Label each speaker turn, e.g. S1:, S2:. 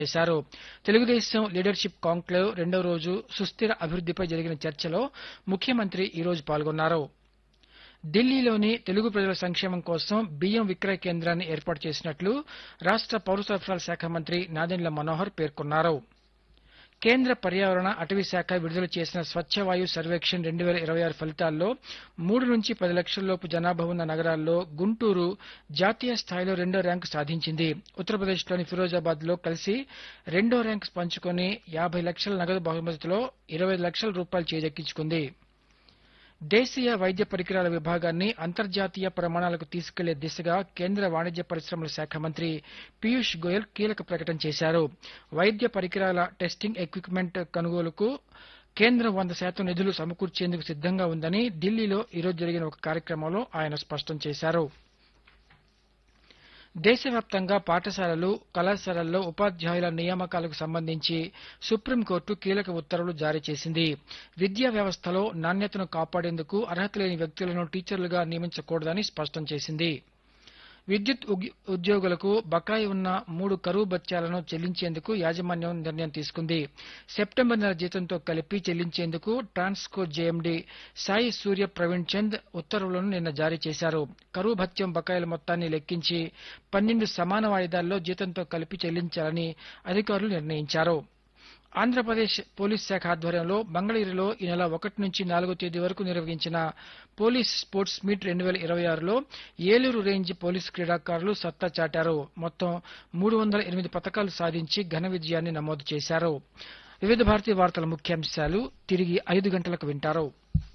S1: చేశారు Telugu Desam leadership conclave రెండో రోజు సుస్థిర అభివృద్దిపై జరిగిన చర్చలో ముఖ్యమంత్రి ఈ రోజు పాల్గొన్నారు ఢిల్లీలోని తెలుగు ప్రజల సంక్షేమం కోసం బియ్యం విక్రయ కేంద్రాన్ని ఏర్పాటు చేసినట్లు రాష్ట పౌర సరఫరాల శాఖ మంత్రి నాదెండ్ల మనోహర్ పేర్కొన్నారు కేంద్ర పర్యావరణ అటవీ శాఖ విడుదల చేసిన స్వచ్ఛ వాయు సర్వేక్షణ్ రెండు వేల ఇరవై ఆరు ఫలితాల్లో మూడు నుంచి పది లక్షలలోపు జనాభా ఉన్న నగరాల్లో గుంటూరు జాతీయ స్థాయిలో రెండో ర్యాంకు సాధించింది ఉత్తరప్రదేశ్లోని ఫిరోజాబాద్ లో కలిసి రెండో ర్యాంకు పంచుకొని యాభై లక్షల నగదు బహుమతిలో ఇరవై లక్షల రూపాయలు చేజెక్కించుకుంది దేశీయ వైద్య పరికరాల విభాగాన్ని అంతర్జాతీయ ప్రమాణాలకు తీసుకెళ్లే దిశగా కేంద్ర వాణిజ్య పరిశ్రమల శాఖ మంత్రి పీయూష్ గోయల్ కీలక ప్రకటన చేశారు వైద్య పరికరాల టెస్టింగ్ ఎక్విప్మెంట్ కొనుగోలుకు కేంద్రం వంద శాతం నిధులు సమకూర్చేందుకు సిద్దంగా ఉందని ఢిల్లీలో ఈరోజు జరిగిన ఒక కార్యక్రమంలో ఆయన స్పష్టం చేశారు దేశవ్యాప్తంగా పాఠశాలలు కళాశాలల్లో ఉపాధ్యాయుల నియామకాలకు సంబంధించి సుప్రీంకోర్టు కీలక ఉత్తర్వులు జారీ చేసింది విద్యా వ్యవస్థలో నాణ్యతను కాపాడేందుకు అర్హత లేని వ్యక్తులను టీచర్లుగా నియమించకూడదని స్పష్టం చేసింది విద్యుత్ ఉగ్- ఉద్యోగులకు బకాయి ఉన్న మూడు కరువు బత్యాలను చెల్లించేందుకు యాజమాన్యం నిర్ణయం తీసుకుంది సెప్టెంబర్ నెల జీతంతో కలిపి చెల్లించేందుకు ట్రాన్స్కో జేఎండీ సాయి సూర్య ప్రవీణ్ చంద్ ఉత్తర్వులను నిన్న జారీ చేశారు కరువు భత్యం బకాయిల మొత్తాన్ని లెక్కించి పన్నెండు సమాన వాయిదాల్లో జీతంతో కలిపి చెల్లించాలని అధికారులు నిర్ణయించారు ఆంధ్రప్రదేశ్ పోలీస్ శాఖ ఆధ్వర్యంలో మంగళగిరిలో ఈ నెల ఒకటి నుంచి నాలుగో తేదీ వరకు నిర్వహించిన పోలీస్ స్పోర్ట్స్ మీట్ రెండు వేల ఇరవై ఆరులో ఏలూరు రేంజ్ పోలీస్ క్రీడాకారులు సత్తా చాటారు మొత్తం మూడు వందల ఎనిమిది పథకాలు సాధించి ఘన విజయాన్ని నమోదు చేశారు వివిధ భారతీయ వార్తల ముఖ్యాంశాలు తిరిగి ఐదు గంటలకు వింటారు